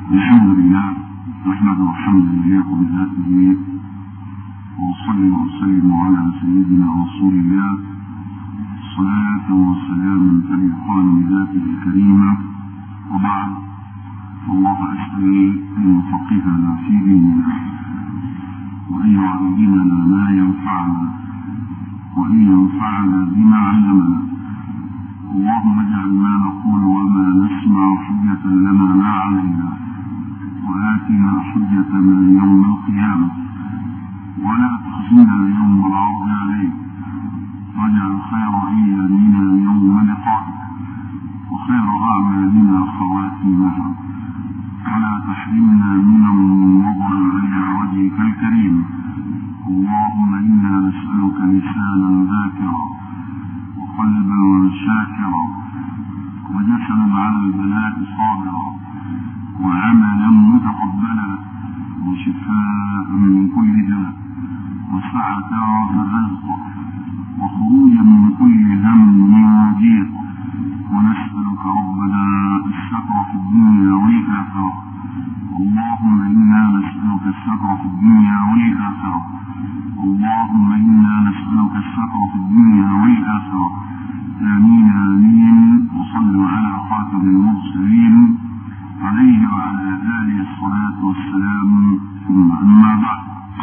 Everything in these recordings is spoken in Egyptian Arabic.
الحمد لله نحمده حمدا يليق بذاته وأصلي وأسلم على سيدنا رسول الله صلاة وسلاما تليقان بذاته الكريمة وبعد الله أسأل أن يفقهنا في ديننا وأن يعلمنا ما ينفعنا وأن ينفعنا بما علمنا اللهم اجعل ما نقول وما نسمع حجة لنا لا علينا وآتنا حجتنا يوم القيامة ولا تخزنا يوم العرض عليك واجعل خير أيامنا يوم لقائك وخير أعمالنا خواتمها ولا تحرمنا من النظر إلى وجهك الكريم اللهم إنا نسألك لسانا ذاكرا وقلبا شاكرا وجسدا على البلاء صابرا وعملا متقبلا وشفاء من كل داء وسعة في الرزق وخروجا من كل هم وضيق ونسألك ربنا الستر في الدنيا والآخرة اللهم إنا نسألك الستر في الدنيا والآخرة اللهم إنا نسألك الستر في الدنيا والآخرة آمين آمين وصلوا على خاتم المرسلين عليه وعلى آله الصلاة والسلام ثم أما بعد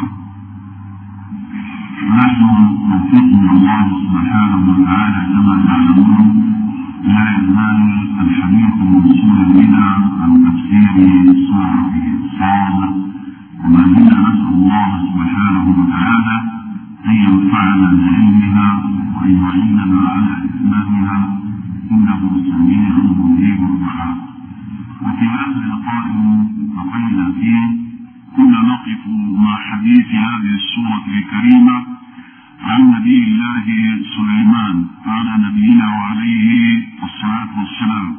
نحن نتقي الله سبحانه وتعالى كما تعلمون لا يزال الحديث موصولا بنا عن تفسير سورة صاد وما زلنا نسأل الله سبحانه وتعالى أن ينفعنا بعلمها وأن يعيننا على إتمامها إنه سميع مجيب الدعاء وفي هذا اللقاء بقينا فيه كنا نقف مع حديث هذه السورة الكريمة عن نبي الله سليمان على نبينا وعليه الصلاة والسلام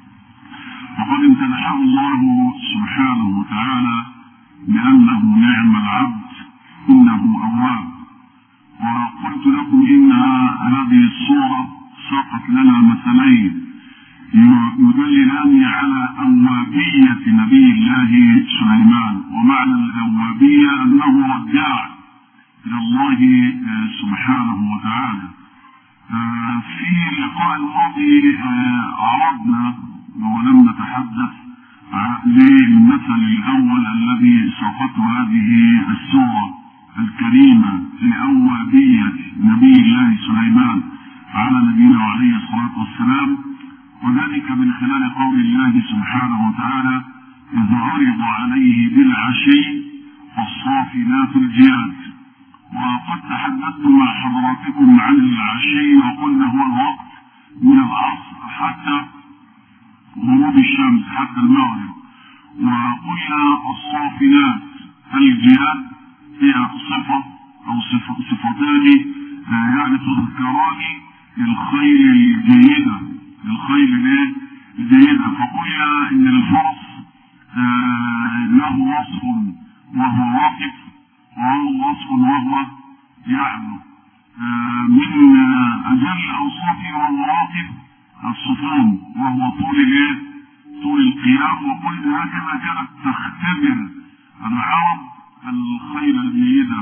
وقد امتنحه الله سبحانه وتعالى بأنه نعم العبد إنه أواب وقلت لكم إن هذه الصورة ساقت لنا مثلين يدللان على أوابية نبي الله سليمان ومعنى الأوابية أنه رجاع إلى الله سبحانه وتعالى في اللقاء الماضي عرضنا ولم نتحدث للمثل الأول الذي ساقته هذه السورة الكريمة لأوابية نبي الله سليمان على نبينا عليه الصلاة والسلام وذلك من خلال قول الله سبحانه وتعالى إذ عرض عليه بالعشي والصافنات الجياد وقد تحدثت مع حضراتكم عن العشي وقلنا هو الوقت من العصر حتى غروب الشمس حتى المغرب وقلنا الصافنات الجياد هي صفة أو صفتان يعني تذكران للخيل الجيدة للخيل الايه الجيدة فقلنا ان الفرس له وصف وهو واقف وله وصف وهو يعلو من اجل اوصافه وهو واقف الصفون وهو طول الايه طول القيام وقلنا هكذا كانت تختبر العرب الخيل الجيدة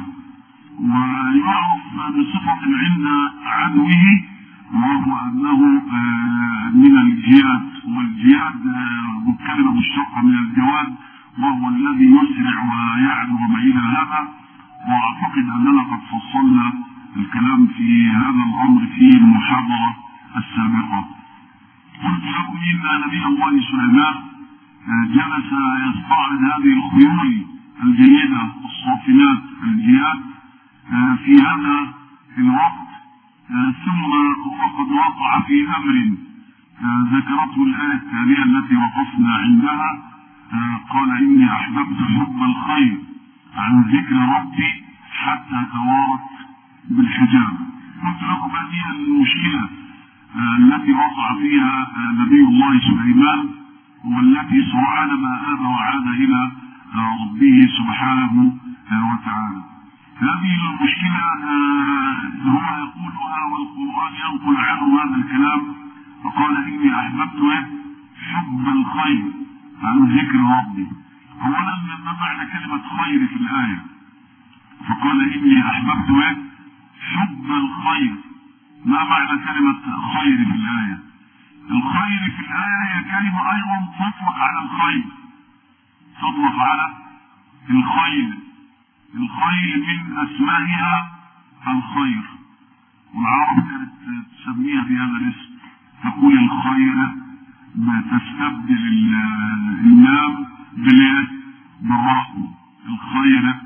ويعرف بصفة عند عدوه وهو انه من الجياد والجياد بالكلمه مشتقه من الجواد وهو الذي يسرع ويعلو وما الى هذا واعتقد اننا قد فصلنا الكلام في هذا الامر في المحاضره السابقه. قلت لكم ان نبي الله سليمان جلس يستعرض هذه الخيول الجيده الصافنات الجياد في هذا الوقت ثم وقد وقع في امر ذكرته الايه التاليه التي وقفنا عندها قال اني احببت حب الخير عن ذكر ربي حتى توارت بالحجاب قلت لكم هذه المشكله التي وقع فيها نبي الله سليمان والتي سرعان ما اب وعاد الى ربه سبحانه وتعالى هذه المشكلة هو يقولها والقرآن ينقل عنه هذا الكلام فقال إني أحببت حب الخير عن ذكر ربي اولا ما معنى كلمة خير في الآية فقال اني احببت ايه حب الخير ما معنى كلمة خير في الآية الخير في الآية هي كلمة ايضا تطلق على الخير تطلق على الخيل الخيل من اسمائها الخير والعرب كانت تسميها بهذا الاسم تقول الخير تستبدل اللام بالايه بالراء الخير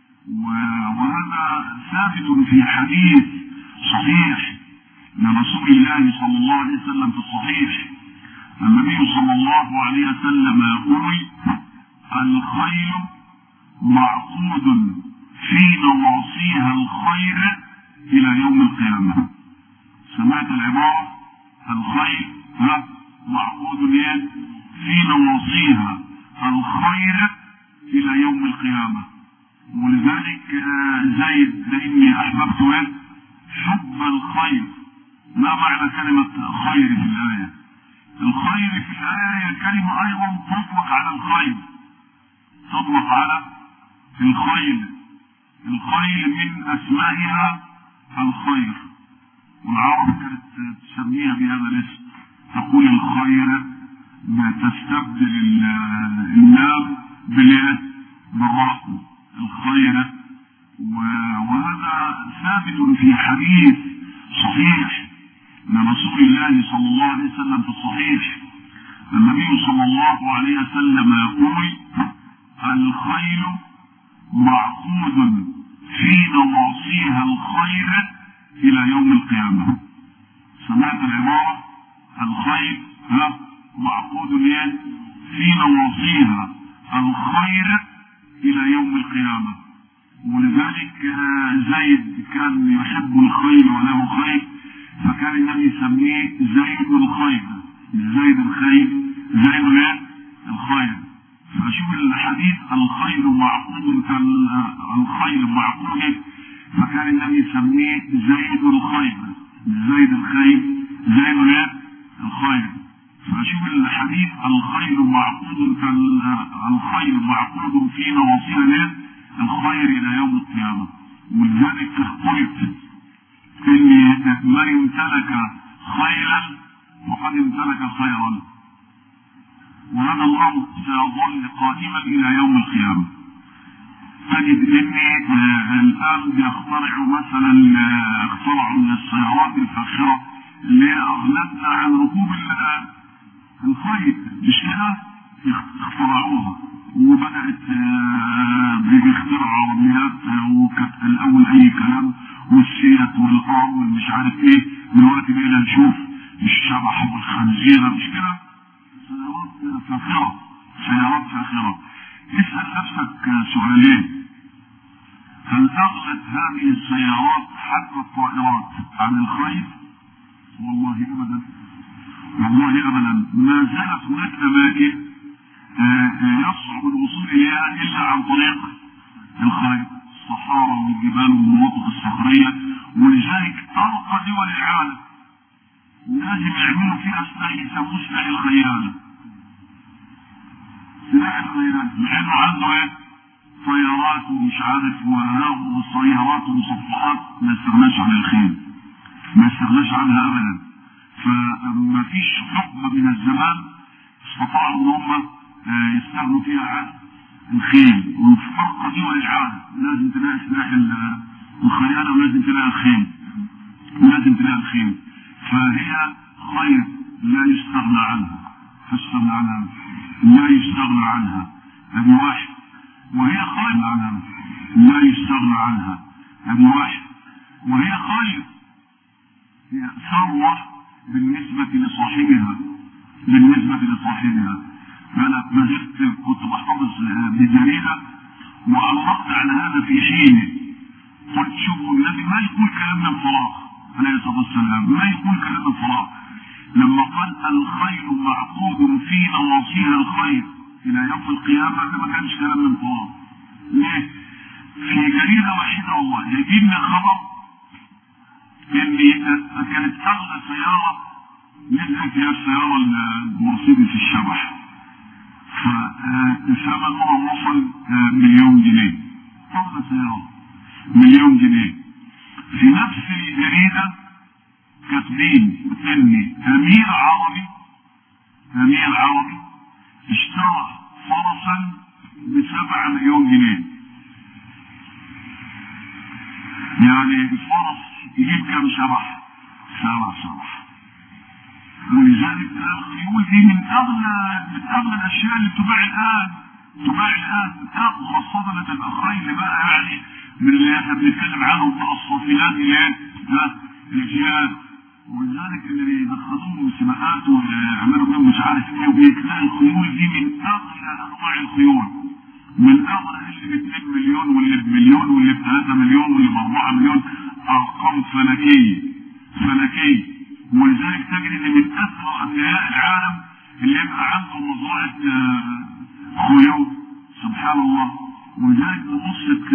وهذا ثابت في حديث صحيح لرسول الله صلى الله عليه وسلم في الصحيح النبي صلى الله عليه وسلم يقول الخير معقود في نواصيها الخير الى يوم القيامة سمعت العبارة الخير ها معقود ايه في نواصيها الخير الى يوم القيامة ولذلك زيد لاني احببت ايه حب الخير ما معنى كلمة خير في الآية الخير في الآية هي كلمة أيضا تطلق على الخير تطلق على الخيل الخيل من أسمائها الخير والعرب كانت تسميها بهذا الاسم تقول الخير تستبدل اللام بالايه بالراء الخير وهذا ثابت في حديث صحيح لرسول الله صلى الله عليه وسلم في الصحيح النبي صلى الله عليه وسلم يقول الخيل معقود في نواصيها الخير الى يوم القيامة سمعت العبارة الخيل ها معقود في نواصيها الخير الى يوم القيامة ولذلك زيد كان يحب الخيل وله خيل فكان النبي يسميه زيد الخيل زيد الخيل زيد ايه الخيل فشوف الحديث الخيل معقود الخيل معقود فكان النبي يسميه زيد الخيل زيد الخيل زيد ايه الخيل فشوف الحديث الخيل معقود الخيل معقود في نواصيها ايه الخير الى يوم القيامة ولذلك قلت ان من امتلك خيرا وقد امتلك خيرا وهذا الامر سيظل قائما الى يوم القيامة تجد ان الان بيخترعوا مثلا اخترعوا من السيارات الفاخرة اللي اغنتنا عن ركوب الخيل مش كده اخترعوها وبدأت بيخترعوا عربيات وكانت الأول أي كلام والسيات والآر والمش عارف إيه دلوقتي بقينا نشوف الشبح والخنزيرة مش كده سيارات فاخرة سيارات فاخرة اسأل نفسك سؤالين هل أغلت هذه السيارات حتى الطائرات عن الخير؟ والله أبدا والله أبدا ما زالت هناك أماكن يصعب الوصول اليها الا عن طريق الخير الصحارى والجبال والمناطق الصخريه ولذلك ارقى دول العالم لازم يعملوا فيها سلاح يسموه سلاح الخيال سلاح الخيال مع انه عنده ايه؟ طيارات ومش عارف وسيارات ومصفحات ما يستغناش عن الخيل ما يستغناش عنها ابدا فما فيش حقبه من الزمان استطاعوا ان هم يستخدموا فيها عن الخيل وفي ارقى دول العالم لازم تلاقي سلاح الخيانه ولازم تلاقي الخيل لازم تلاقي الخيل فهي خير لا يستغنى عنها تستغنى عنها لا يستغنى عنها هذه واحد وهي خير عنها لا يستغنى عنها هذه واحد وهي خير هي ثروة بالنسبة لصاحبها بالنسبة لصاحبها انا ما زلت كنت بحتفظ بجريده وعلقت على هذا في حين قلت شوفوا النبي ما يقول كلام من فراغ عليه الصلاه والسلام ما يقول كلام من فراغ لما قال الخير معقود في نواصيها الخير الى يوم القيامه ده ما كانش كلام من فراغ ليه؟ في جريده واحده والله يجينا خبر ان كانت اغلى سياره نزلت هي السياره المرسيدس الشبح فثمنها وصل مليون جنيه طب سيارة مليون جنيه في نفس الجريدة كاتبين ان امير عربي امير عربي اشترى فرسا بسبعة مليون جنيه يعني الفرس يجيب كم شبح سبع شبح ولذلك الخيول دي من اغلى من اغلى الاشياء اللي تباع الان تباع الان خاصة لما تبقى خيل بقى يعني من اللي احنا بنتكلم عنهم بقى الصافيات اللي هي الجهاد ولذلك اللي بيدخلوهم سباقات ويعملوا بيهم مش عارف ايه وبيتلاقي الخيول دي من اغلى انواع الخيول من اغلى اللي ب 2 مليون واللي بمليون واللي ب 3 مليون واللي ب 4 مليون ارقام فلكيه فلكيه ولذلك تجد ان من اثرى اثرياء العالم اللي يبقى عنده مزرعه خيول سبحان الله ولذلك نبص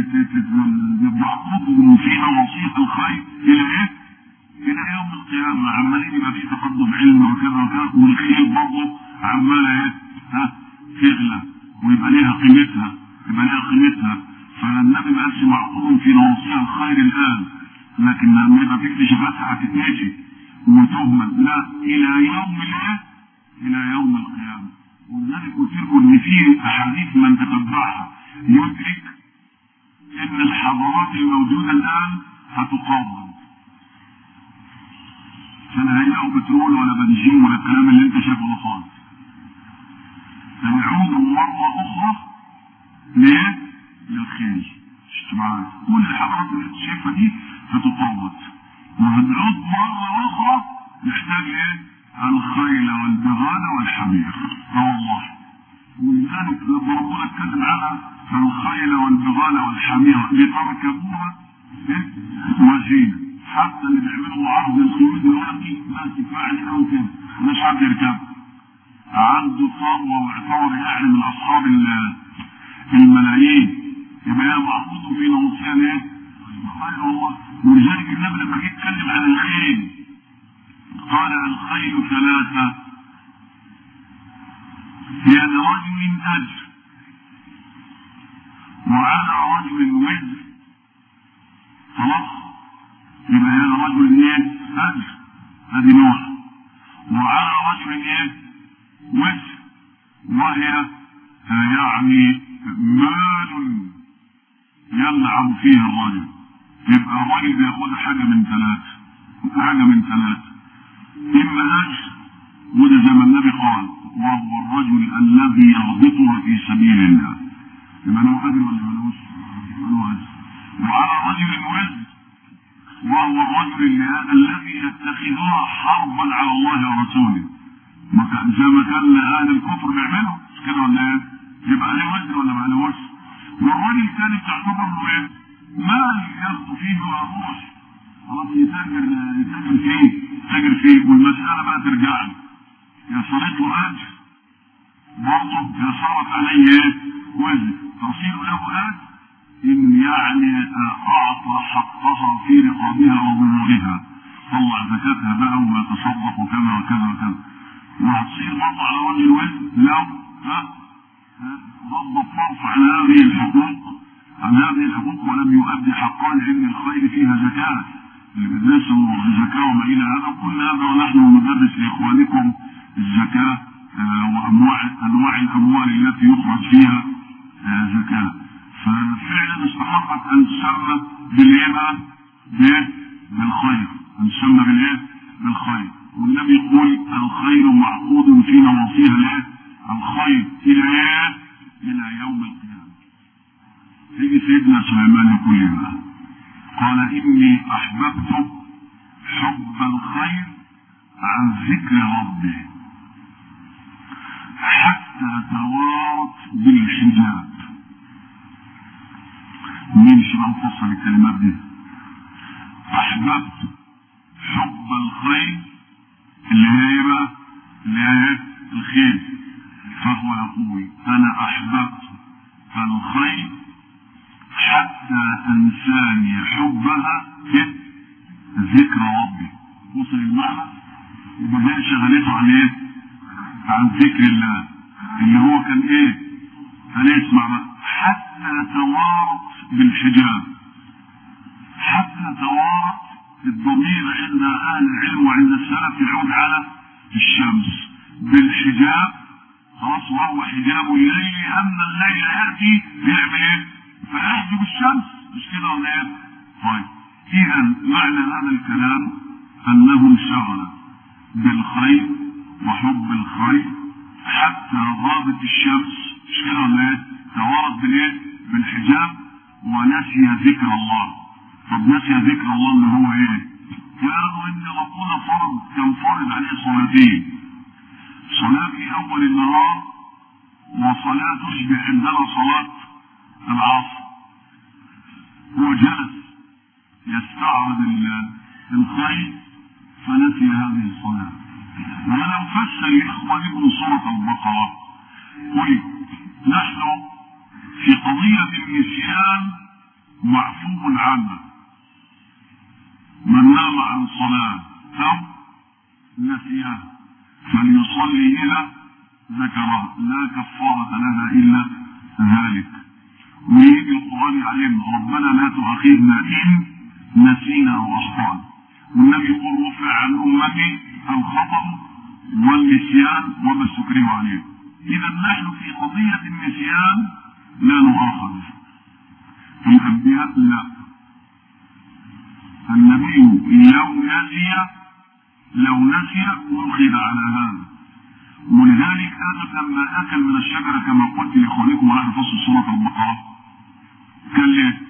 بعقوبهم في نواصيح الخير الى ايه؟ الى يوم القيامه عمالين يبقى في تقدم علمي وكذا وكذا والخيل برضه عماله ايه؟ ها تغلى ويبقى ليها قيمتها يبقى ليها قيمتها فالنبي ما قالش معقوم في نواصيها الخير الان لكن لما يبقى في اكتشافات هتتنسي وتهمل لا الى يوم الايه؟ الى يوم القيامه ولذلك قلت لكم ان في احاديث من تتبعها يدرك ان الحضارات الموجوده الان هتقاوم فلا هيلاقوا بترول ولا بنزين ولا الكلام اللي انت شايفه ده خالص سنعود مرة أخرى ليه؟ للخيل اجتماعات كل الحضارات اللي انت شايفها دي هتطور وهنعود مرة أخرى نحتاج ايه؟ الخيل والبغال والحمير اه والله ولذلك لما ربنا اتكلم عنها الخيل والبغال والحمير لتركبوها ايه؟ وزينة حتى اللي بيعملوا معارض للخيول دلوقتي ناس يفعل قوي كده مش حد يركبها عنده ثروه ويعتبر يعني من اصحاب الملايين يبقى هي معقود في نوصيه ليه؟ خير والله ولذلك النبي لما جه يتكلم عن الخيل قال الخيل ثلاثه هي لرجل اجر وعلى رجل وزر خلاص يبقى هي لرجل ايه؟ اجر هذه نوع وعلى رجل ايه؟ وزر وهي يعني مال يلعب فيه الرجل يبقى الرجل بياخد حاجه من ثلاثه حاجه من ثلاثه اما اجر وده زي ما النبي قال وهو الرجل الذي يربطها في سبيل الله يبقى له اجر ولا ملوش؟ له اجر وعلى رجل وزر وهو الرجل الذي يتخذها حربا على الله ورسوله ما كان زي ما كان اهل الكفر بيعملوا مش كده ولا ايه؟ يبقى عليه وزر ولا ما عليهوش؟ والراجل الثاني بتعتبر له ايه؟ مال ياخده فيه ويروح خلاص يتاجر يتاجر فيه يتاجر فيه والمسألة بقى ترجع له يا صارت له أجر برضه يا صارت عليه ايه؟ وزر تصير له أجر إن يعني أعطى حقها في رقابها وظهورها طلع زكاتها بقى ويتصدق وكذا وكذا وكذا وهتصير برضه على وجه الوزن لو ها ضبط طرف عن هذه الحقوق عن هذه الحقوق ولم يؤدي حقها لأن الخير فيها زكاة اللي بيدرسوا الزكاة وما إلى هذا كل هذا ونحن ندرس لإخوانكم الزكاة وأنواع أنواع الأموال التي يخرج فيها زكاة ففعلا استحقت أن تسمى بالإيه بقى؟ بالخير أن تسمى بالإيه؟ بالخير والنبي يقول الخير معقود في نواصيها الايه؟ الخير الى ايه؟ الى يوم القيامه. يجي سيدنا سليمان يقول ايه بقى؟ قال اني احببت حب الخير عن ذكر ربي حتى توارت بالحجاب. نمشي بقى نفصل الكلمات دي. احببت حب الخير اللي هي بقى اللي هي الخير فهو يقول انا احببت الخير حتى انساني حبها ذكر ربي وصل المعنى يبقى هي شغلته عن ايه؟ عن ذكر الله اللي هو بالحجاب حتى توارت الضمير عند اهل العلم وعند السلف يعود على الشمس بالحجاب خلاص وهو حجاب الليل ان الليل ياتي بيعمل ايه؟ فيحجب الشمس مش كده ولا ايه؟ طيب اذا معنى هذا الكلام انه انشغل بالخير وحب الخير حتى غابت الشمس مش كده ولا ايه؟ توارت بالايه؟ بالحجاب ونسي ذكر الله طب نسي ذكر الله اللي هو ايه؟ قالوا ان ربنا فرض كان فرض عليه صلاتين صلاة في اول النهار وصلاة تشبه عندنا صلاة العصر هو جلس يستعرض الخير فنسي هذه الصلاة ولو فسر الإخوة ابن سورة البقرة قل نحن في قضية النسيان معفو عنه من نام عن صلاة أو نسيها فليصلي إلى ذكرها لا كفارة لها إلا ذلك ويجي القرآن يعلمنا ربنا لا تؤاخذنا إن نسينا أو أخطأنا والنبي يقول رفع عن أمتي الخطأ والنسيان وما استكرهوا عليه إذا نحن في قضية النسيان لا نؤاخذ الأنبياء لا النبي لو نسي لو نسي أخذ على هذا ولذلك آدم لما أكل من الشجرة كما قلت لإخوانكم على فصل سورة البقرة كان ليه؟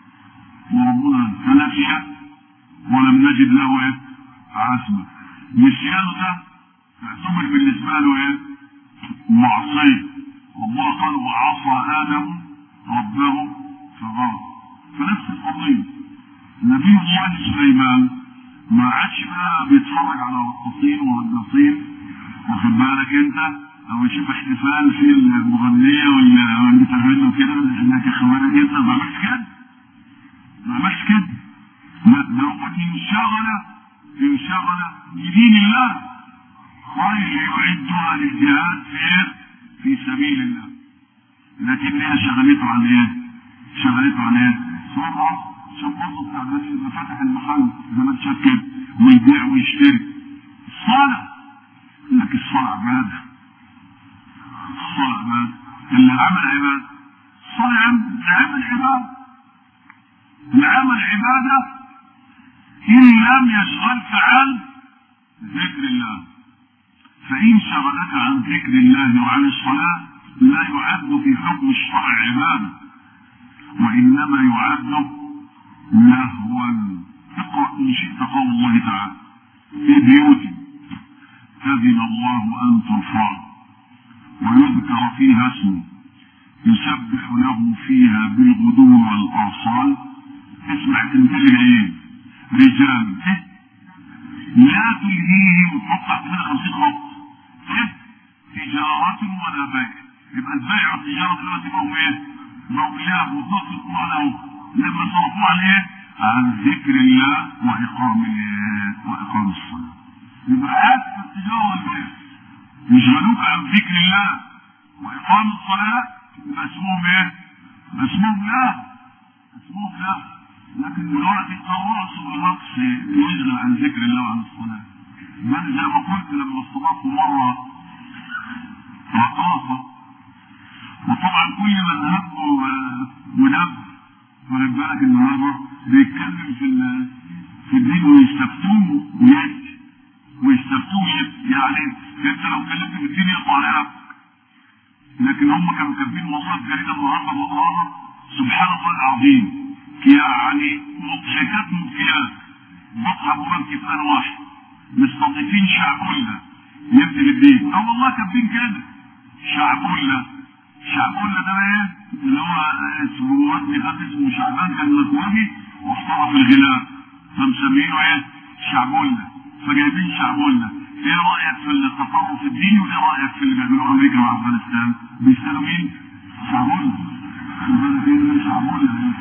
وربنا فنسي ولم نجد له ايه؟ عزمة نسيانه ده اعتبر بالنسبة له ايه؟ معصية والله قال وعصى آدم ربه فغار فنفس القضية نبي الله سليمان ما عادش بقى بيتفرج على القصيم والنصيب واخد بالك انت او يشوف احتفال في المغنية واللي بتعمله كده انك اخوانك انت ما عملتش كده ما عملتش كده لا ده هو انشغل انشغل بدين الله خير يعدها للجهاد في في سبيل الله لكن هي شغلته عن ايه؟ شغلته عن ايه؟ سرعة شوف برضه بتاع الناس اللي فتح المحل زي ما شاف كده ويبيع ويشتري الصلاة لك الصلاة عبادة الصلاة عبادة اللي عمل عبادة الصلاة عمل عبادة العمل عبادة إن لم يشغلك عن ذكر الله فإن شغلك عن ذكر الله وعن الصلاة لا يعد في حكم الشرع عبادة وإنما يعد لهوا اقرأ إن شئت قول الله تعالى في بيوت أذن الله أن ترفع ويذكر فيها اسمه يسبح له فيها بالغدو والآصال اسمع تنتبه ايه رجال إيه؟ لا تلهيهم حط من خمسين خط إيه؟ تجارة ولا بيع يبقى البيع والتجارة دلوقتي بقوا ايه؟ بقوا لا وصلت القرآن اهو لما صرفوا عن ايه؟ عن ذكر الله وإقام وإقام الصلاة يبقى حتى التجارة والبيع يشغلوك عن ذكر الله وإقام الصلاة يبقى اسمهم ايه؟ اسمهم لا اسمهم لا لكن دلوقتي الرأس والرقص يشغل عن ذكر الله وعن الصلاة بل زي ما قلت لما استضفت مرة رقاصة وطبعا كل من همه ونب واخد بالك النهارده بيتكلم في في الدين ويستفتوه ويأتي ويستفتوه يعني انت لو اتكلمت في الدين يقطع رقبتك لكن هم كانوا كاتبين والله الجريده النهارده بقراها سبحان الله العظيم يعني مضحكات مبكيات بضحك وببكي في انا واحد مستضيفين شعبولة يبدي الدين اه والله كاتبين كده شعبولة شعبولة ده ايه اللي هو اسمه ابني خد اسمه شعبان كان مكوبي واحترف الغلاف فمسمينه ايه شعبولة فجايبين شعبولة ايه رايك في التطرف الديني وايه رايك في اللي بيعملوه امريكا مع افغانستان بيسالوا مين شعبولة شعبولة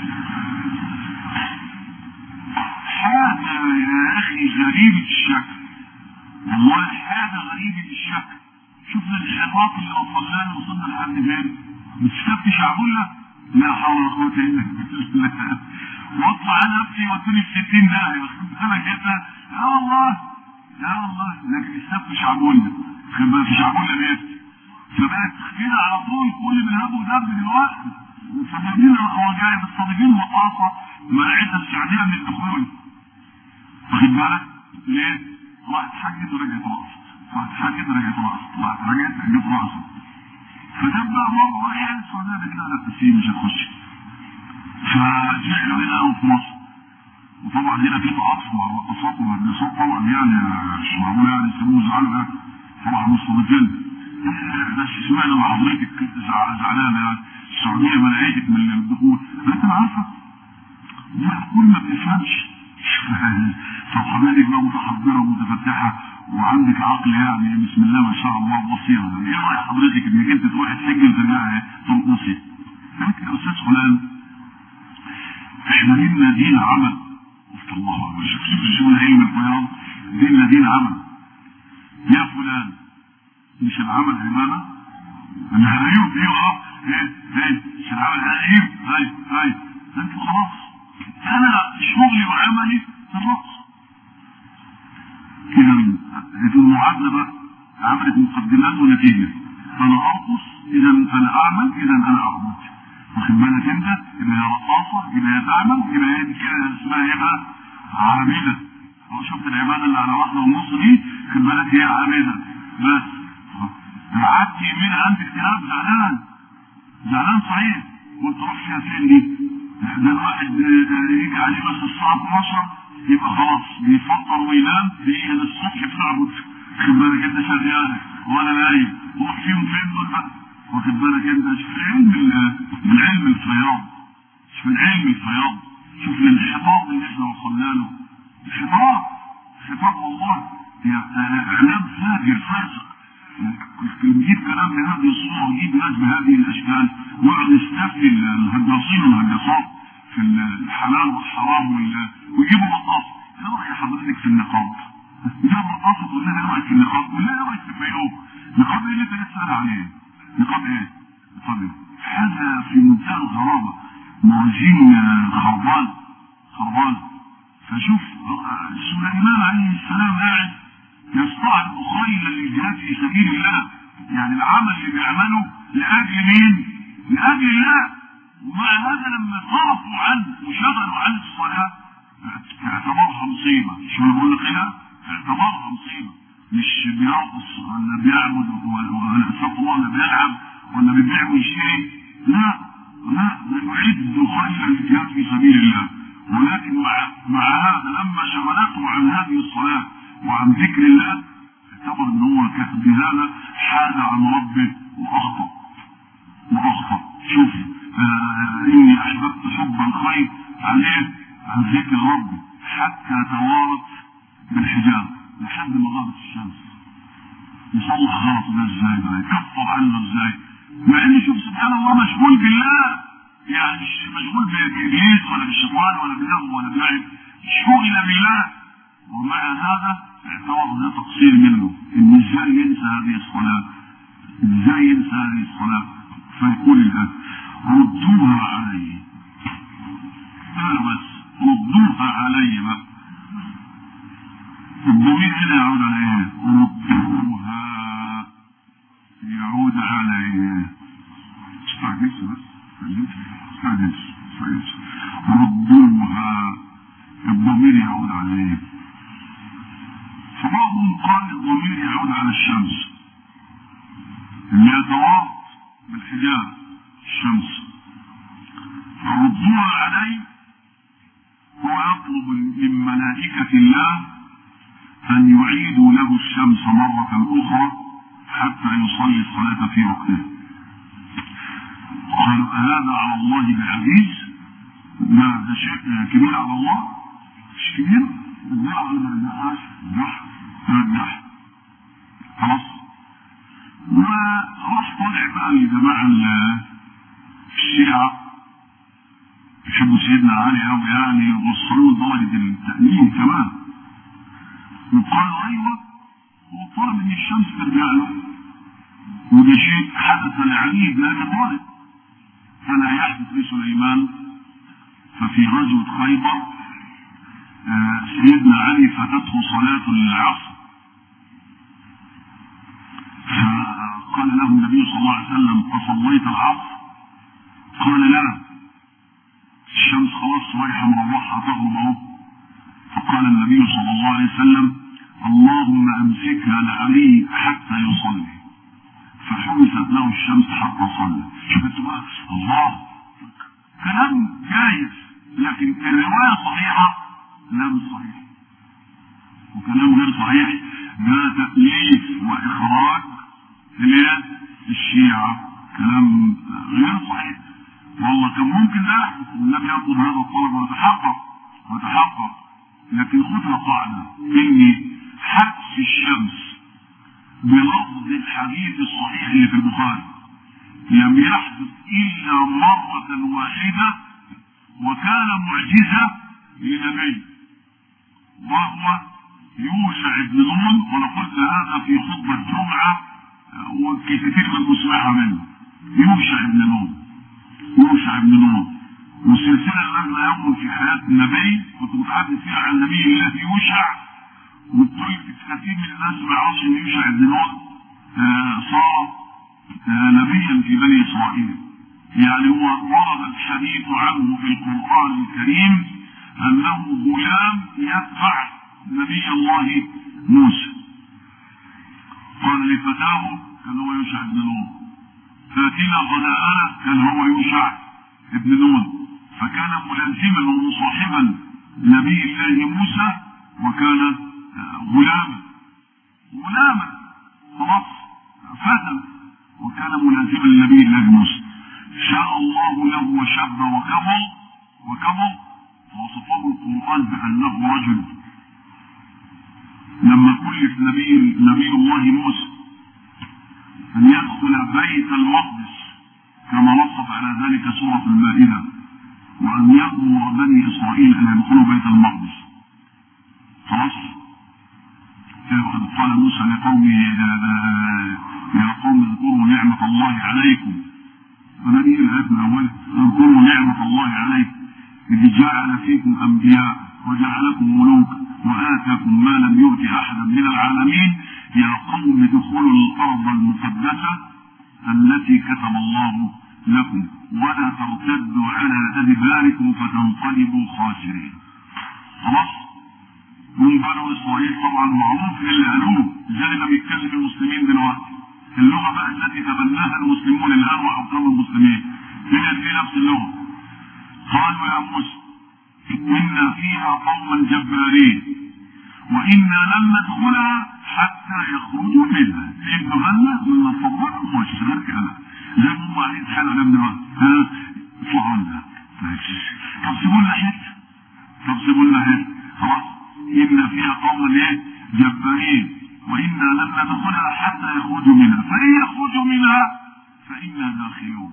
حاجة يا أخي غريبة الشكل والله حاجة غريبة الشكل شوف الانحطاط اللي وصلنا له وصلنا لحد فين بتستفتي شعبولة لا حول ولا قوة إلا بالله واطلع أنا نفسي وادوني في 60 داهية واخد بالك أنت يا الله يا الله لكن السبت شعبولنا خد بالك في شعبولنا بيفتي فبقت تخفينا على طول كل من هب ودب دلوقتي مسببين هو جاي مستضيفين مقاطعة منعتها السعودية من الدخول واخد بالك ليه؟ راحت حجت ورجعت رقصت راحت حجت ورجعت رقصت راحت حجت ورجعت رقصت فجاب بقى مرة رايحة السعودية ده كده لا تسيب مش هتخش فجعلوا هنا في مصر وطبعا هنا في تعاطف مع الرقصات والهندسات طبعا يعني مش معقول يعني يسيبوه يزعلوا يعني طبعا مستضيفين بس سمعنا مع حضرتك كنت زعلانه يعني السعوديه منعتك من الدخول انت عارفه لا كل ما بتفهمش فحضرتك بقى متحضره ومتفتحه وعندك عقل يعني بسم الله ما شاء الله بصيره ايه راي حضرتك انك انت تروح تحج وترجع تنقصي لكن يا استاذ فلان احنا ديننا دين عمل وفق الله شوف شوف شوف علم القيام ديننا دين عمل يا فلان مش العمل عبادة انا ايوه ايوه ايه ايه مش العمل ايوه ايوه ايوه انت خلاص انا شغلي وعملي في الرقص اذا المعادله بقى عملت مقدمات ونتيجه انا ارقص اذا انا اعمل اذا انا اعبد واخد بالك انت يبقى هي رقاصه يبقى هي تعمل يبقى هي كده اسمها ايه بقى عامله هو شفت العباده اللي على واحده ونص دي خد بالك هي عامله بس قعدت يمين عندي اكتئاب زعلان زعلان صحيح قلت روح فيها فين دي؟ ده الواحد يجي عليه بس الساعه 12 يبقى خلاص بيفكر وينام بيجي للصبح بنعبد خد بالك انت شغال وانا نايم روح فيهم فين دول بقى واخد بالك انت شوف علم من علم الفياض شوف من علم الفياض شوف الانحطاط اللي احنا وصلنا له انحطاط انحطاط والله يعني اعلام فاجر فاسق نجيب كلام بهذه الصورة ونجيب ناس بهذه الأشكال ونقعد نستفتي الهجاصين والهجاصات في الحلال والحرام ويجيبوا رقاصة ايه رأي حضرتك في النقاب؟ جاب رقاصة تقول لها ايه رأيك في النقاب؟ تقول لها ايه رأيك في الفيوم؟ نقاب ايه اللي انت بتسأل عليه؟ نقاب ايه؟ نقاب ايه؟ حاجة في منتهى الغرابة موازين خربان خربان فشوف سليمان عليه السلام قاعد يستعرض خيل الجهاد في سبيل الله يعني العمل اللي بيعمله لاجل مين؟ لاجل الله ومع هذا لما صرفوا عنه وشغلوا عن الصلاه اعتبرها مصيبه شو بقول لك كده؟ اعتبرها مصيبه مش بيرقص ولا بيعبد ولا استغفر الله ولا بيلعب ولا بيبيع ويشتري لا لا ده يعد خيل الجهاد في سبيل الله ولكن مع مع هذا لما شغلته عن هذه الصلاه وعن ذكر الله اعتبر ان هو كان بهذا حاد عن ربه واخطا واخطا شوف آه اني احببت حب الخير عليه عن ذكر ربي حتى توارت بالحجاب لحد ما غابت الشمس يصلح غلط ده ازاي بقى يكفر عنه ازاي مع ان شوف سبحان الله مشغول بالله يعني مش مشغول بابليس ولا بالشيطان ولا بلغو ولا بلعب شغل بالله ومع هذا اعتبر ده تقصير منه ان ازاي ينسى هذه الصلاه ازاي ينسى هذه الصلاه فيقول الان ردوها علي قال بس ردوها علي بقى الضمير هنا يعود على ايه؟ ردوها يعود على ايه؟ استعجلت بس استعجلت استعجلت ردوها الضمير يعود على ايه؟ فبعضهم قال الضمير يعود على الشمس اللي يتوارد بالحجاب الشمس فردوها عليه هو يطلب من ملائكة الله أن يعيدوا له الشمس مرة أخرى حتى يصلي الصلاة في وقتها قالوا هذا على الله بعزيز لا ده شيء كبير على الله مش كبير لا على ما رجعهاش رجعها رجعها خلاص وراح طالع بقى الجماعة الشيعة يحبوا سيدنا علي قوي يعني وصلوا لدرجة التأمين كمان وقالوا ايوه هو طلب ان الشمس ترجع له وده شيء حدث لعلي بن ابي طالب فلا يحدث لسليمان ففي غزوة خيبر سيدنا علي فاتته صلاة العصر فقال له النبي صلى الله عليه وسلم أصليت العصر قال لا الشمس خلاص رايحة مروحة تغرب اهو فقال النبي صلى الله عليه وسلم اللهم امسكها لعلي حتى يصلي فحبست له الشمس حتى صلى شفت بقى الله كلام جايز لكن الرواية صحيحة لا مش صحيح وكلام غير صحيح ده تأليف وإخراج الشيعة كلام غير صحيح والله كان ممكن ده يحدث النبي يطلب هذا الطلب ويتحقق ويتحقق لكن خدها قاعدة إن حبس الشمس بلفظ الحديث الصحيح اللي في البخاري لم يحدث إلا مرة واحدة وكان معجزة لنبي وهو يوشع بن نون وانا قلت هذا في خطبة جمعة وكثير من المسمعها منه يوشع بن نون يوشع بن نون والسلسلة التي يوم في حياة النبي كنت متحدث فيها عن النبي الذي يوشع وقلت كثير من الناس ما يعرفش ان يوشع بن نون آه صار آه نبيا في بني اسرائيل يعني هو ورد الحديث عنه في القرآن الكريم انه غلام يتبع نبي الله موسى قال لفتاه كان هو يوشع بن نون فاتنا غداءنا كان هو يوشع بن نون فكان ملازما ومصاحبا نبي الله موسى وكان غلاما غلاما خلاص فتى وكان ملازما لنبي الله موسى شاء الله له وشب وكبر وكبر ووصفه القرآن بأنه رجل لما كلف نبي نبي الله موسى أن يدخل بيت المقدس كما نصت على ذلك سورة المائدة وأن يأمر بني إسرائيل أن يدخلوا بيت المقدس خلاص قال موسى لقومه يا قوم اذكروا نعمة الله عليكم أنا دي الآيات من أولها اذكروا نعمة الله عليكم إذ جعل فيكم أنبياء وجعلكم ملوكا وآتاكم ما لم يؤت أحدا من العالمين يا قوم ادخلوا الأرض المقدسة التي كتب الله لكم ولا ترتدوا على أدباركم فتنقلبوا خاسرين خلاص من بنو إسرائيل طبعا معروف اللي قالوه زي ما بيتكلم المسلمين دلوقتي اللغة بقى التي تبناها المسلمون الآن وحكام المسلمين هي في نفس اللغة قالوا يا موسى إن فيها قوما جبارين وإنا لن ندخلها حتى يخرجوا منها إن غنى من الفضل مؤشر كذا زي ما هم قاعدين حالة من دلوقتي ها اطلعوا لنا طب سيبوا لنا حتة طب سيبوا لنا حتة خلاص إن فيها قوما إيه جبارين وإنا لن ندخلها حتى يخرجوا منها فإن يخرجوا منها فإنا داخلون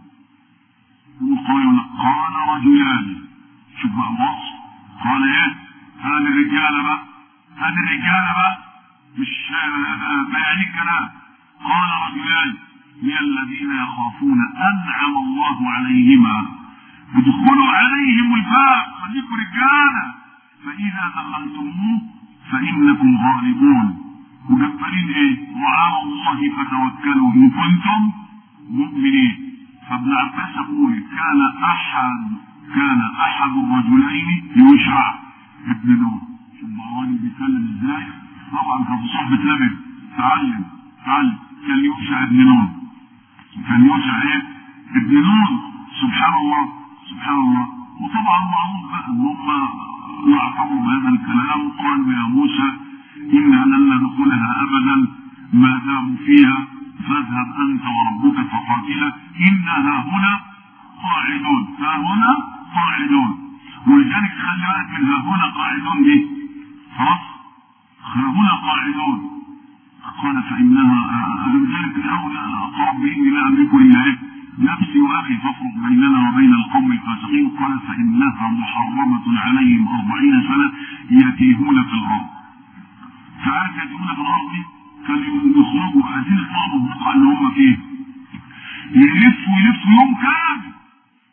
قال قال رجلان شوف بقى الوصف قال ايه هذه الرجاله بقى هذه الرجاله بقى مش بيان الكلام قال رجلان من الذين يخافون انعم الله عليهما ادخلوا عليهم الباب خليكم رجاله فاذا دخلتموه فانكم غالبون مجبرين ايه وعلى الله فتوكلوا ان كنتم مؤمنين فابن عباس يقول كان احد كان احد الرجلين يوشع ابن نون شوف الراجل بيتكلم ازاي طبعا كان في صحبة نبي تعلم تعلم كان يوشع ابن نون كان يوشع ايه ابن نون سبحان الله سبحان الله وطبعا معروف بقى ان هم اعتبروا بهذا الكلام قالوا يا موسى انا لن ندخلها ابدا ما داموا فيها فاذهب انت وربك فقاتلا انها هنا قاعدون ها هنا قاعدون ولذلك خلي بالك من ها هنا قاعدون دي خلاص ها هنا قاعدون قال فانها لذلك الاول اقرب باذن الله املك الا ايه نفسي واخي فافرق بيننا وبين القوم الفاسقين قال فانها محرمه عليهم أربعين سنه يتيهون في الارض فعارف يتيهون في الارض دي كانوا يخرجوا عايزين يطلعوا من البقعه اللي هم فيها يلفوا يلفوا يوم كامل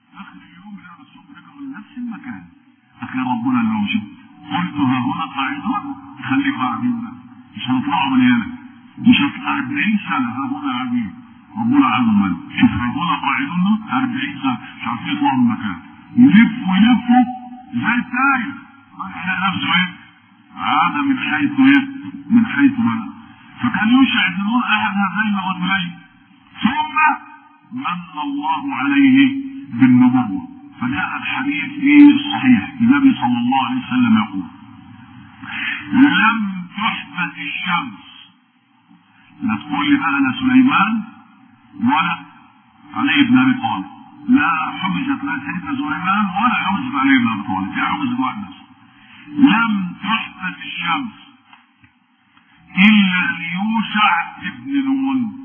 40 سنة هنا قاعدين ربنا عزم من شوف ربنا قاعدون 40 سنة مش عارفين يطلعوا من المكان يلفوا يلفوا زي التايه يلاقي نفسه ايه؟ عاد من حيث ايه؟ من حيث بدأ فكان يوشع بن نون احد هذين الرجلين ثم من الله عليه بالنبوة فجاء الحديث في الصحيح النبي صلى الله عليه وسلم يقول لم تحبس الشمس لا تقول لي بقى لا سليمان ولا علي بن ابي طالب لا حبست لا سيدنا سليمان ولا حبست علي بن ابي طالب هي حبست واحد بس لم تحبس الشمس الا ليوشع ابن نون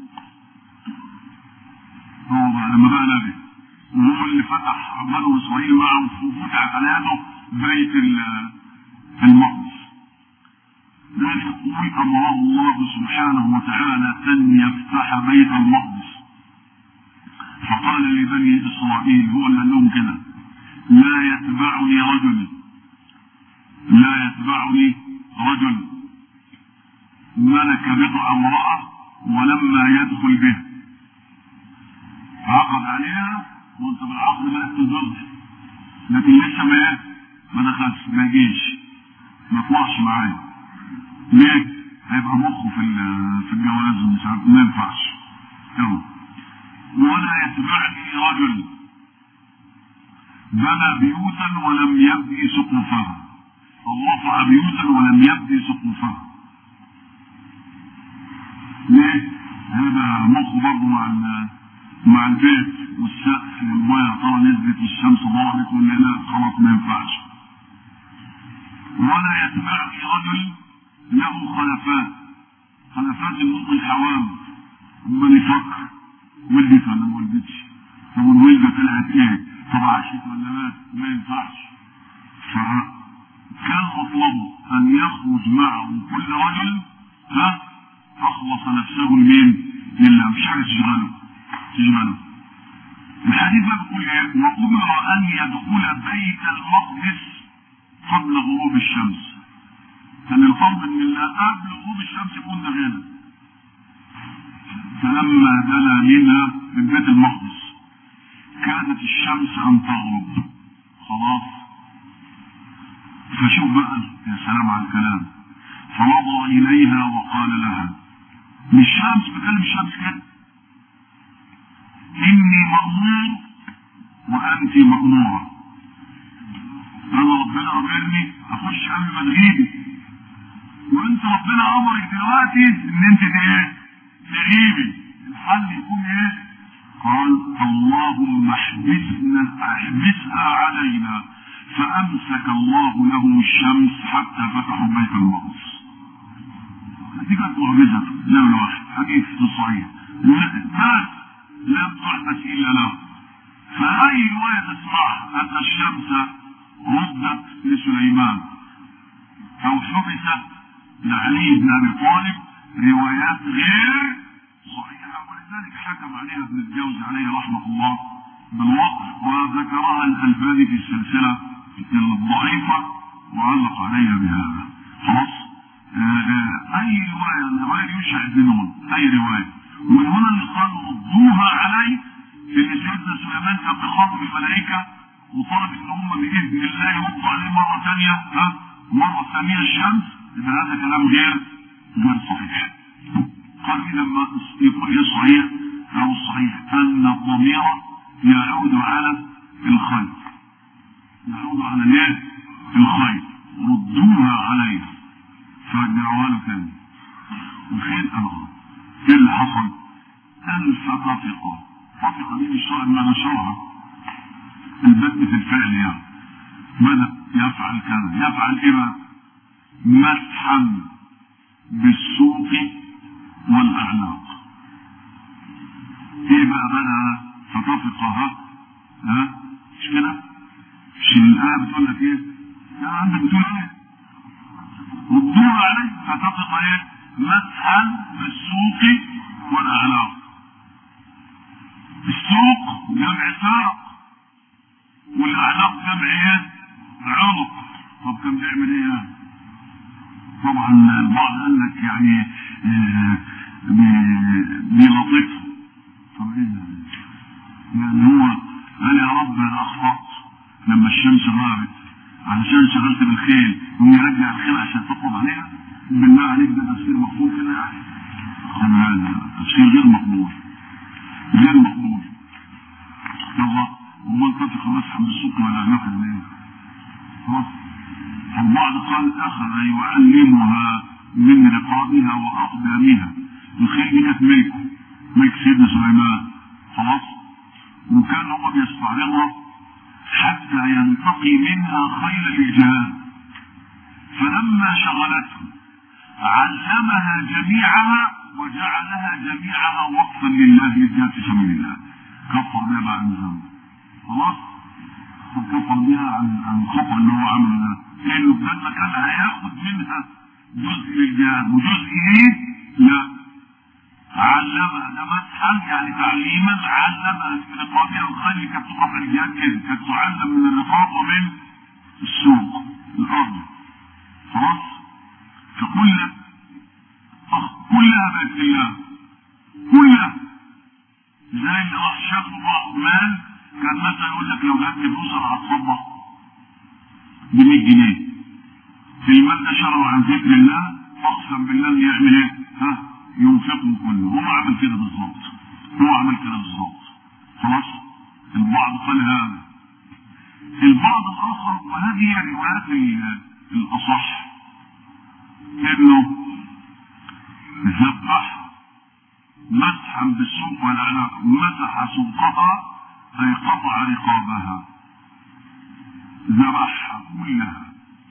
هو بقى لما بقى نبي وهو اللي فتح بنو اسرائيل معه وفتح على يده بيت المقدس ذلك يقول امره الله سبحانه وتعالى ان يفتح بيت المقدس فقال لبني اسرائيل هو اللي قال لهم كده لا يتبعني رجل لا يتبعني رجل ملك بضع امرأة ولما يدخل به عقد عليها وانت بالعقد بقى تزوج لكن لسه ما ما دخلش ما يجيش ما يطلعش معايا ليه؟ هيبقى مخه في في الجواز ومش عارف ما ينفعش يلا ولا يتبعني رجل بنى بيوتا ولم يبني سقوفها او رفع بيوتا ولم يبني سقوفها ليه؟ هذا مخه برضه مع مع البيت والسقف والميه طبعا نزلت والشمس ضربت ولا لا خلاص ما ينفعش ولا يتبعني رجل له خلفات خلفات النطق الحوام اما يفكر ولدت ولا ما ولدتش طب الولده طلعت ايه طب عاشت ولا مات ما ينفعش فكان مطلبه ان يخرج معه كل رجل ها اخلص نفسه لمين؟ لله مش حاجه تشغله تشغله الحديث بيقول ايه؟ وامر ان يدخل بيت المقدس قبل غروب الشمس كان الفرض ان اللي قبل غروب الشمس يكون ده غنى فلما دنا منها من بيت المقدس كادت الشمس ان تغرب خلاص فشوف بقى يا سلام على الكلام فمضى اليها وقال لها مش شمس بكلم الشمس كده اني مأمور وانت مأمورة انا ربنا امرني اخش قبل ما تغيبي وانت ربنا امرك دلوقتي ان انت ايه تغيبي الحل يكون ايه قال اللهم احبسنا احبسها علينا فامسك الله له الشمس حتى فتحوا بيت المقدس دي كانت معجزه لا الواحد حديث في الصحيح بس لم تحبس الا له فاي روايه تسمعها ان الشمس ردت لسليمان او حبست لعلي بن ابي طالب روايات غير صحيحه ولذلك حكم عليها ابن الجوزي عليه رحمه الله بالوقف وذكرها الالباني في السلسله الضعيفه وعلق عليها بهذا خلاص اي روايه روايه يوشع بن نون اي روايه ومن هنا اللي قالوا ردوها علي في ان سيدنا سليمان كان بخاطب الملائكه وطلب ان هم باذن الله يردوا عليه مره ثانيه ها مره ثانيه الشمس اذا هذا كلام غير غير صحيح قال اذا ما يقول ايه صحيح او الصحيح ان الضمير يعود على الخير يعود على الايه الخير ردوها عليها فرجعوها له تاني الخير الاخر ايه اللي حصل؟ ألف طفقة طفقة دي مش ما نشرها البدء في الفعل يعني بدأ يفعل كذا يفعل ايه بقى؟ مسحا بالسوق والأعناق ايه بقى بدأ فطفقها ها مش كده؟ مش الآية بتقول لك ايه؟ يا عندك بتقول ايه؟ ردوها عليه فتطفق ايه؟ مسحا بالسوق والاعناق السوق جمع ساق والاعناق جمع ايه عنق طب كان بيعمل ايه يعني طبعا البعض قال لك يعني آه يعني هو قال يا رب انا اخطأت لما الشمس غابت علشان شغلت بالخيل يقوم يرجع الخيل عشان تطلب عليها بالله عليك ده تفسير مقبول كده يعني طب هذا تفسير غير مقبول غير مقبول يلا امال تنفق مسحا بالسوق ولا ناخذ ليه خلاص البعض قال اخذ يعلمها من رقابها واقدامها الخيل دي كانت ملكه ملك سيدنا سليمان خلاص وكان هو بيستعرضها حتى ينتقي منها خيل الجهاد فلما شغلته علمها جميعها وجعلها جميعها وقفا لله للجهاد في سبيل الله كفر بها بعد ذنب خلاص كفر بها عن عن الخطا اللي هو عمله ده لانه بدل ما كان هياخد منها جزء للجهاد وجزء ايه؟ لا علمها ده مسحا يعني تعليما علمها من رقابها الخيل اللي كانت تقف الجهاد كده كانت تعلم من الرقاب ومن السوق الارض خلاص فكل كلها بيت الله كلها زي اللي راح شاف الرحمن كان مثلا يقول لك لو جات فلوس انا هتصدق ب 100 جنيه في المال ده شرعوا عن ذكر الله اقسم بالله اللي يعمل ايه؟ ها ينفقه كله هو عمل كده بالظبط هو عمل كده بالظبط خلاص البعض قال هذا البعض الاخر وهذه هي الروايات الاصح انه ذبح مسحا بالسوق والعنق مسح سوقها اي قطع رقابها ذبحها كلها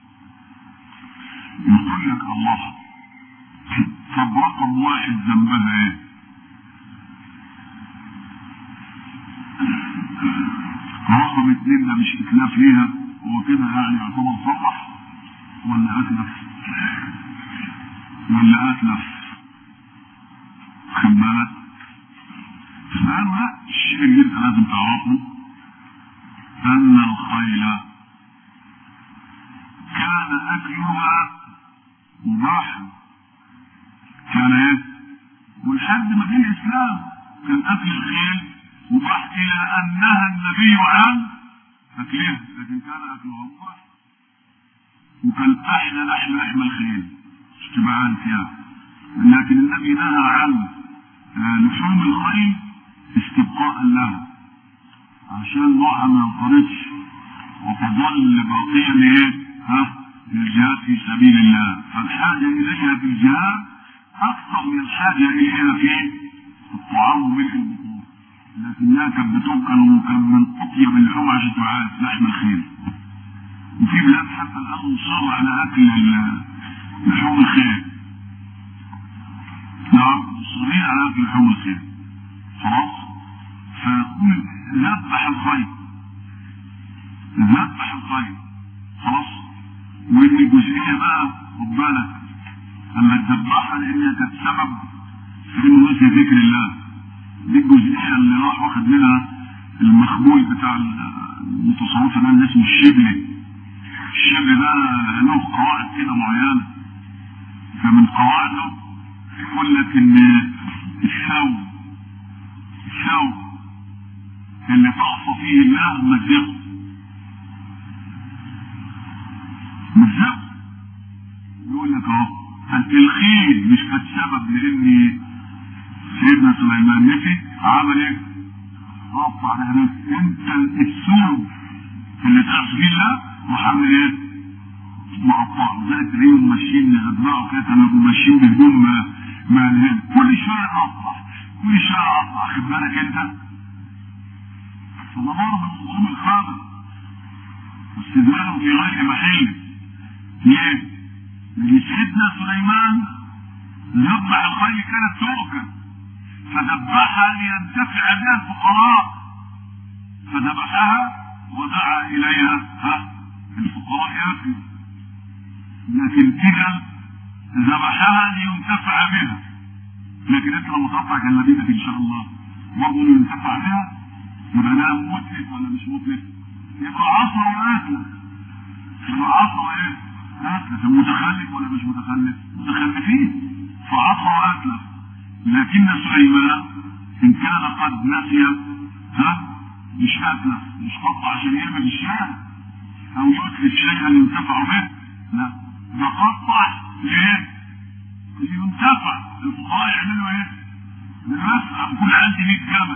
يقول لك الله طب رقم واحد ذنبها ايه رقم اتنين ده مش اتلاف ليها هو كده يعني يعتبر صلح ولا اتلف ولا اتلف خد بالك فقالوا لا الشيء اللي انت لازم تعرفه ان الخيل كان اكلها مباحا كان ايه ولحد ما جه الاسلام كان اكل الخيل مباح الى ان نهى النبي عن اكلها لكن كان اكلها مباح وكان احلى لحم لحم الخيل اشتباعا فيها لكن النبي نهى عن لحوم الخيل استبقاء لها عشان نوعها ما ينقرضش وتظل باقية لايه؟ ها؟ للجهاد في سبيل الله فالحاجة إليها في الجهاد أكثر من الحاجة إليها في الطعام وملء البطون لكنها كانت بتؤكل وكان من أطيب اللحوم عشان تعرف لحم الخيل وفي بلاد حتى الآن مصر على أكل لحوم الخيل نعم مصرين على أكل لحوم الخيل خلاص فيقول ذبح الخيل ذبح الخيل خلاص وان الجزئيه بقى خد بالك اما تذبحها لانها كانت سبب في انه نسي ذكر الله دي الجزئيه اللي راح واخد منها المخبول بتاع المتصوفه ده اللي اسمه الشبلي الشبلي ده له قواعد كده معينه فمن قواعده يقول لك ان الثوب الثوب اللي تعصى فيه الله مزقه بالظبط يقول لك اهو الخيل مش كانت سبب لان سيدنا سليمان نسي عمل ايه؟ قطع هناك انت الثوب اللي تعصي فيه الله وحامل ايه؟ مقطع لذلك تلاقيهم ماشيين يغدروا كده كانوا ماشيين بدون ما ما الهند كل شويه اقطع كل شويه اقطع خد بالك انت فده برضه من ظلم الخالق واستدلاله في غير محله ليه؟ لأن سيدنا سليمان ذبح الخيل كانت تؤكل فذبحها لينتفع بها الفقراء فذبحها ودعا إليها ها الفقراء يأكلوا لكن كده ذبحها لينتفع بها لكن انت لما تقطع جلابيتك ان شاء الله برضه ينتفع بها يبقى ده متلف ولا مش متلف؟ يبقى عصا وآكل يبقى عصا وايه؟ أكلة متخلف ولا مش متخلف؟ متخلفين فعصى وأكلف لكن سليمان إن كان قد نسي ها مش أتلف مش قطع عشان يرمي في الشارع أو يتلف شيئا ينتفع به لا ده قطع ليه؟ لينتفع الفقراء يعملوا ايه؟ بالمسعى بكون عندي 100 جمل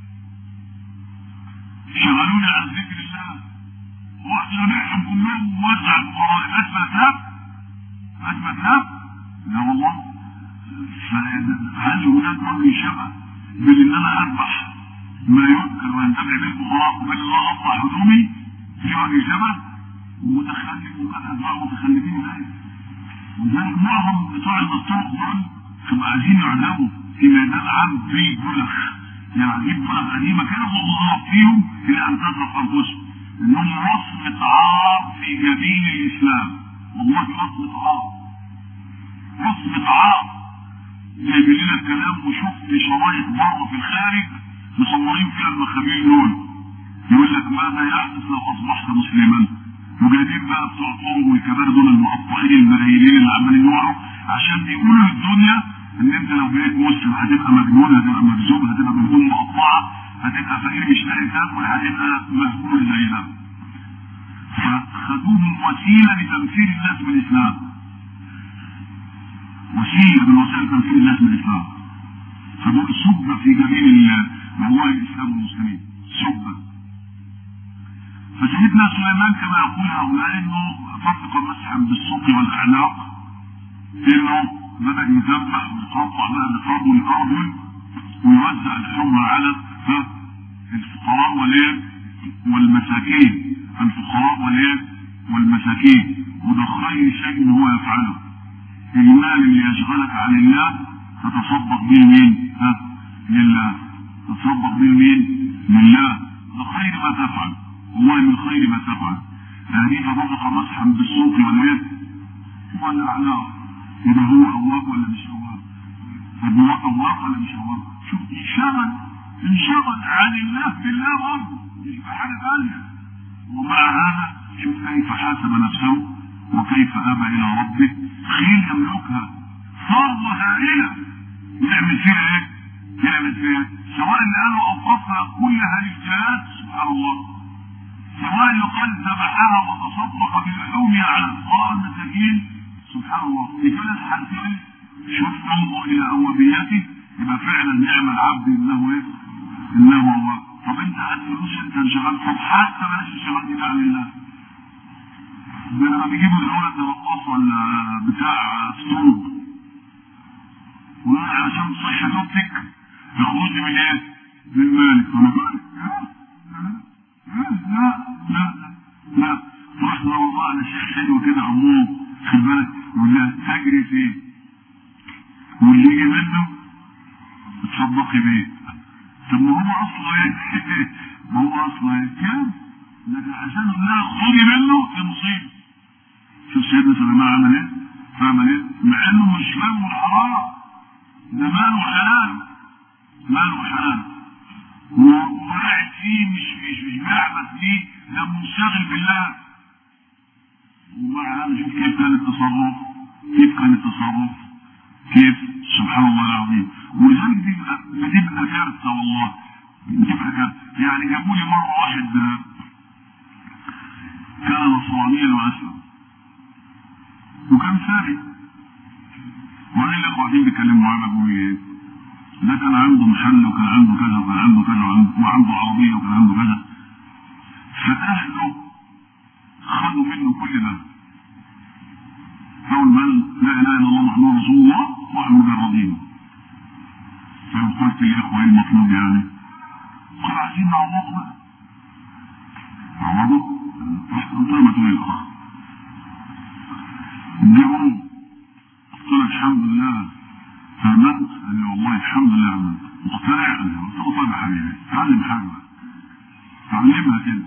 شغلوني عن ذكر الله رحت جميعهم كلهم ووزع الفقراء اثبت لا اثبت لا لا والله فهل هناك وجه شبه بين ان انا اذبح ما يؤكل وينتفع به الفقراء وبين ان انا اقطع هدومي في وجه شبه متخلف وكان اتباع متخلفين ذلك ولذلك معظم بتوع الطرق دول كانوا عايزين يعدموا في ميدان عام فيه بلخ يعني دي بلخ قديمه كانوا مضاف فيهم الى ان تذبح انفسهم انهم وصمة عار في جبين الاسلام والله وصمة عار وصمة عار جايبين لنا الكلام وشفت شرايط بره في الخارج مصورين فيها المخابيل دول يقول لك ماذا يحدث لو اصبحت مسلما وجايبين بقى بتوع الطرق والكبار دول المقطعين الملايين اللي عمالين يوعوا عشان يقولوا للدنيا ان انت لو بقيت مسلم هتبقى مجنون هتبقى مجذوب هتبقى مجنون مقطعه هتبقى فقير مش لاقي تاكل هتبقى مهبول زينا فخدوهم وسيله لتمثيل الناس بالاسلام وسيله من وسائل تمثيل الناس بالاسلام فدول سبه في جميل والله الاسلام والمسلمين سبه فسيدنا سليمان كما يقول هؤلاء انه طبق مسحا بالسوق والاعناق انه بدا يذبح ويقطع بقى الرقاب والارجل ويوزع الحمر على الفقراء والايه والمساكين الفقراء والايه والمساكين وده خير شيء هو يفعله المال اللي يشغلك عن الله تتصدق به مين؟ ها؟ لله تتصدق به مين؟ لله ده خير ما تفعل والله من خير ما تفعل هذه تطبق مسحا بالسوق والايه؟ والاعناق يبقى هو اواب ولا مش اواب؟ طب هو اواب ولا مش اواب؟ شوف انشغل انشغل عن الله بالله برضه يبقى حاجه ثانيه ومع هذا شوف كيف حاسب نفسه وكيف ابى الى ربه خيل يملكها ثروه هائله يعمل فيها ايه؟ يعمل فيها سواء اللي قالوا اوقفها كلها للجهاد سبحان الله سواء اللي قال ذبحها وتصدق بلحومها على الفقراء المساكين سبحان الله في كلا الحالتين شوف انظر الى اوابيته يبقى فعلا نعم العبد انه ايه؟ انه هو طب انت قاعد فلوس انت انشغلت طب حتى بلاش انشغلت كده عن الله ده لما بيجيبوا الولد رقاص ولا بتاع اسطول وعشان صحة نفسك يخرج من ايه؟ من مالك لا لا لا تروح تدور على شيخ حلو كده عموم خد بالك ولا تجري فيه واللي يجي منه تصدقي بيه طب ما هو اصله ايه؟ ما هو اصله ايه؟ كام؟ لكن عشان الله خدي منه دي مصيبه شوف سيدنا سليمان عمل ايه؟ عمل ايه؟ مع انه مش ماله حرام ده ماله حلال ماله حلال وقاعد فيه مش مش مش بيعبث فيه ده منشغل بالله ومع هذا شوف كيف كان التصرف كيف كان التصرف كيف سبحان الله العظيم ولذلك دي بتبقى كارثه والله بتبقى كارثه يعني جابوا لي مره واحد كان نصرانيا واسلم وكان ثابت وانا اللي قاعدين بيتكلموا معاه بيقولوا ايه ده كان عنده محل وكان عنده كذا وكان عنده كذا وعنده عربيه وكان عنده كذا فاهله خدوا منه كل ده اول ما لا اله الا الله محمد رسول الله واحنا مجردين فقلت يا اخوه ايه المطلوب يعني؟ قال عايزين نعوضه بقى عوضه؟ قلت له ما تقول الاخ جابوا قلت له الحمد لله فهمت قال لي والله الحمد لله عملت مقتنع قلت له طيب يا حبيبي تعلم حاجه بقى تعلمها كده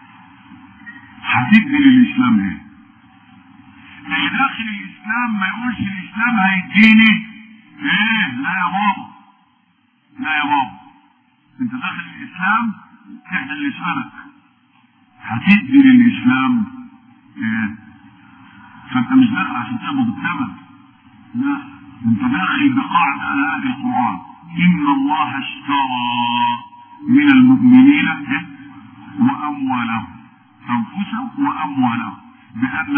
هتدي للاسلام ايه؟ اللي داخل الاسلام ما يقولش الاسلام هيديني ايه؟ لا يا بابا لا يا بابا انت داخل الاسلام تحت لسانك هتدي للاسلام ايه؟ فانت مش داخل عشان تقبض الثمن لا انت داخل بقاعدة آيات القرآن إن الله اشترى من المؤمنين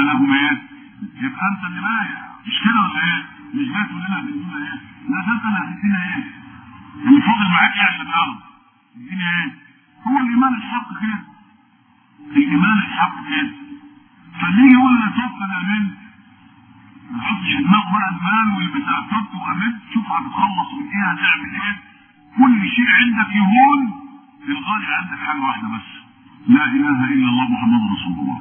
لهم ايه يبقى انت اللي بايع مش كده ولا ايه مش جاي تقول لنا هتدينا ايه لا ده انت اللي هتدينا ايه اللي فاضل معاك ايه عشان تاخد تدينا ايه هو الايمان الحق كده الايمان الحق كده فاللي يجي يقول انا تبت انا امنت ما تحطش في دماغه بقى المال والبتاع تبت وامنت شوف هتتخلص من ايه هتعمل ايه كل شيء عندك يهون الغالي عندك حاجه واحده بس لا اله الا الله محمد رسول الله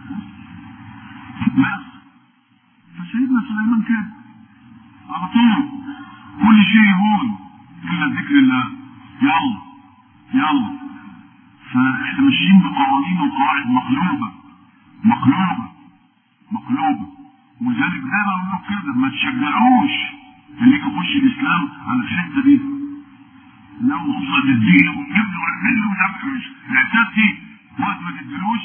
بس فسيدنا سليمان كده على طول كل شيء يهون الا ذكر الله يلا يلا فاحنا ماشيين بقوانين وقواعد مقلوبه مقلوبه مقلوبه ولذلك دايما بنقول كده ما تشجعوش اللي يخش الاسلام على الحته دي لو خصوصا الدين والجبن والحل وما تعملوش الاعتاد دي وقت ما تدلوش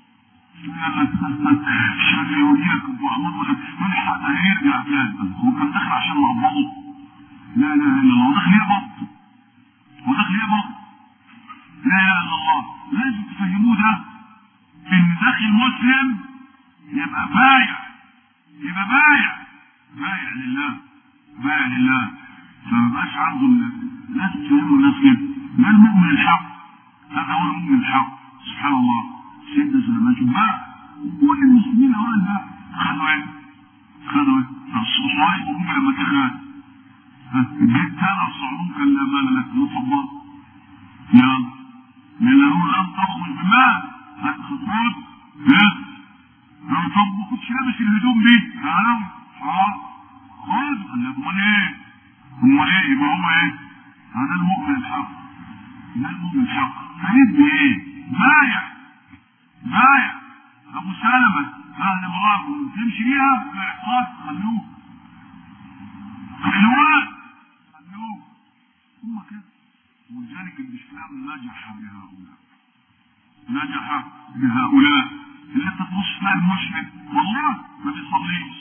شاف يوديك ومحمود والحق هيرجع تاني هو كان داخل عشان نقبضه لا لا الا الله هو داخل يقبض هو داخل يقبض لا اله الا الله لازم تفهموه ده ان داخل مسلم يبقى بايع يبقى بايع بايع لله بايع لله فما بقاش عنده لازم تفهموا الناس كده ما المؤمن الحق هذا هو المؤمن الحق سبحان الله سيدنا سليمان شوف بقى كل المسلمين اول بقى خدوا ايه؟ خدوا ايه؟ الصعيد ممكن لما تخرج جيت انا الصعيد كان لا مال لك يتفضل يلا لانه لم تخرج بمال هتخرج ها طب ما كنتش لابس الهدوم دي تعالوا اه خد قال لك امال ايه؟ امال ايه؟ يبقى هو ايه؟ هذا المؤمن الحق ده المؤمن الحق هيدي ايه؟ بايع بايع ابو سلمة اهل مراته تمشي بيها باعقاد خلوه خلوه خلوه هم كده ولذلك الاسلام نجح بهؤلاء نجح بهؤلاء اللي انت تبص تلاقي المسلم والله ما بيصليش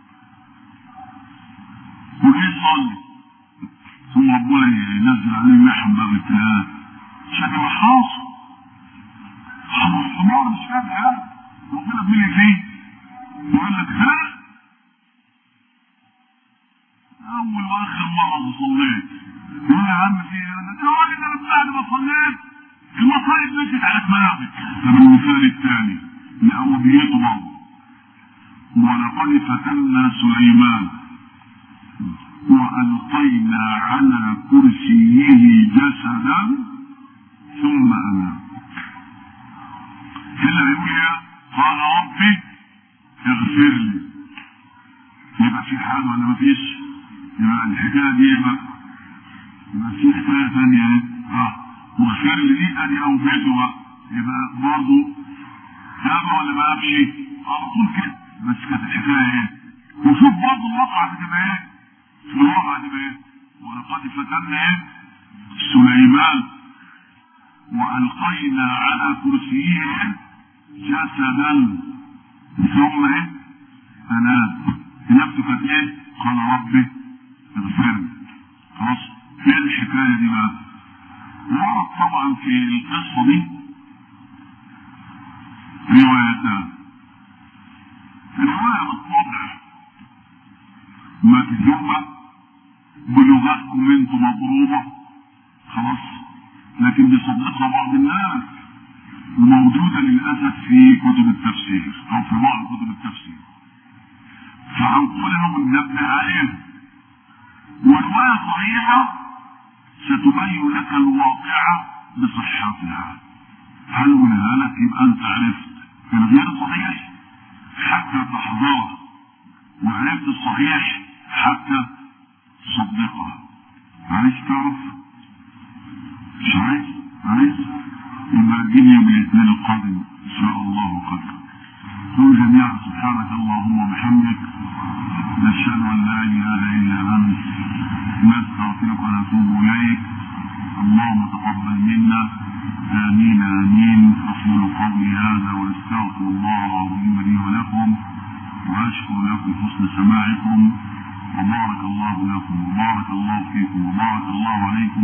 وجاي يصلي ثم ربنا ينزل عليه محن باب الابتلاء عشان يبقى حاصل الحمار مش فاهم حاجه ربنا بيقول فيه يقول لك ها اول واخر مره صليت يقول يا عم في ايه انت راجل انا بعد ما صليت المصايب نزلت على دماغك ده المثال الثاني لأوليته برضه ولقد فتنا سليمان وألقينا على كرسيه جسدا ثم أنام هنا بيقول ايه قال ربي اغفر لي يبقى في حاجه ولا ما فيش يبقى الحكايه دي يبقى يبقى في حكايه ثانيه ايه اه واغفر لي دي ادي او بيته بقى يبقى برضه تابع ولا ما امشي على طول كده بس كانت الحكايه ايه وشوف برضه الواقعه هتبقى ايه في الواقعه هتبقى ايه ولقد فتنا ايه سليمان والقينا على كرسيه جسدا ثم ايه انام نفسه كانت ايه قال ربي اغفر لي خلاص ايه الحكايه دي بقى ورد طبعا في القصه دي روايتان روايه بالطبع مكذوبه بلغتكم انتم مضروبه خلاص لكن بيصدقها بعض الناس وموجودة للأسف في كتب التفسير أو في بعض كتب التفسير فهنقولها وننبه عليها والرواية صحيحة ستبين لك الواقعة بصحتها هل قولها لك يبقى أنت عرفت الغير صحيح حتى تحضره وعرفت الصحيح حتى تصدقها عايز تعرف مش عايز عايز يبقى تجيني يوم الاثنين القادم ان شاء الله قدر قل جميعا سبحانك اللهم وبحمدك نشهد ان لا اله الا انت نستغفرك ونتوب اليك اللهم تقبل منا امين امين اقول قولي هذا واستغفر الله العظيم لي ولكم واشكر لكم حسن سماعكم وبارك الله لكم وبارك الله فيكم وبارك الله عليكم